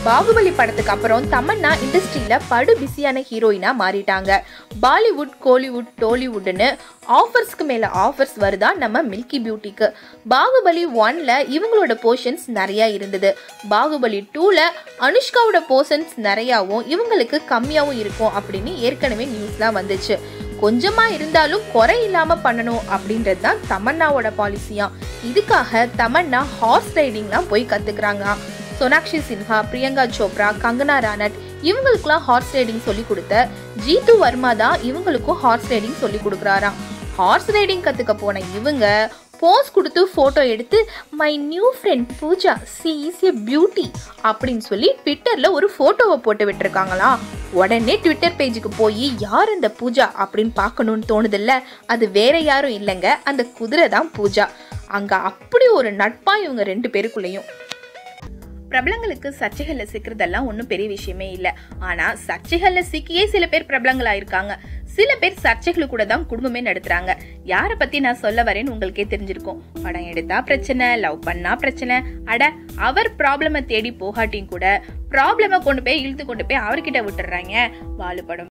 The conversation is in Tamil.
பாகுபலி படத்துக்கு அப்புறம் தமன்னா இண்டஸ்ட்ரியில படு பிஸியான ஹீரோயினா மாறிட்டாங்க பாலிவுட் கோலிவுட் டோலிவுட்னு ஆஃபர்ஸ்க்கு மேல ஆஃபர்ஸ் வருதா நம்ம மில்கி பியூட்டிக்கு பாகுபலி ஒன்ல இவங்களோட போர்ஷன்ஸ் நிறைய இருந்தது பாகுபலி டூல அனுஷ்காவோட போர்ஷன்ஸ் நிறையாவும் இவங்களுக்கு கம்மியாவும் இருக்கும் அப்படின்னு ஏற்கனவே நியூஸ்லாம் வந்துச்சு கொஞ்சமா இருந்தாலும் குறை இல்லாம பண்ணணும் அப்படின்றது தான் தமன்னாவோட பாலிசியா இதுக்காக தமன்னா ஹார்ஸ் ரைடிங்லாம் போய் கத்துக்கிறாங்க சோனாக்ஷி சின்ஹா பிரியங்கா சோப்ரா கங்கனா ரானட் இவங்களுக்குலாம் ஹார்ஸ் ரைடிங் சொல்லி கொடுத்த ஜீத்து வர்மா தான் இவங்களுக்கும் ஹார்ஸ் ரைடிங் சொல்லி கொடுக்குறாராம் ஹார்ஸ் ரைடிங் கத்துக்க போன இவங்க போஸ் கொடுத்து போட்டோ எடுத்து my new friend Pooja she is a beauty அப்படின்னு சொல்லி ட்விட்டர்ல ஒரு போட்டோவை போட்டு விட்டுருக்காங்களாம் உடனே ட்விட்டர் பேஜுக்கு போய் யார் அந்த பூஜா அப்படின்னு பார்க்கணும்னு தோணுதில்ல அது வேற யாரும் இல்லைங்க அந்த குதிரை தான் பூஜா அங்க அப்படி ஒரு நட்பா இவங்க ரெண்டு பேருக்குள்ளேயும் பிரபலங்களுக்கு சர்ச்சைகள்ல சிக்கிறதெல்லாம் ஒன்றும் பெரிய விஷயமே இல்லை ஆனா சர்ச்சைகள்ல சிக்கியே சில பேர் பிரபலங்களா இருக்காங்க சில பேர் சர்ச்சைகள் கூட தான் குடும்பமே நடத்துறாங்க யாரை பத்தி நான் சொல்ல வரேன்னு உங்களுக்கே தெரிஞ்சிருக்கும் படம் எடுத்தா பிரச்சனை லவ் பண்ணா பிரச்சனை அட அவர் ப்ராப்ளம தேடி போகாட்டியும் கூட ப்ராப்ளம கொண்டு போய் இழுத்து கொண்டு போய் அவர்கிட்ட விட்டுறாங்க வாழு படம்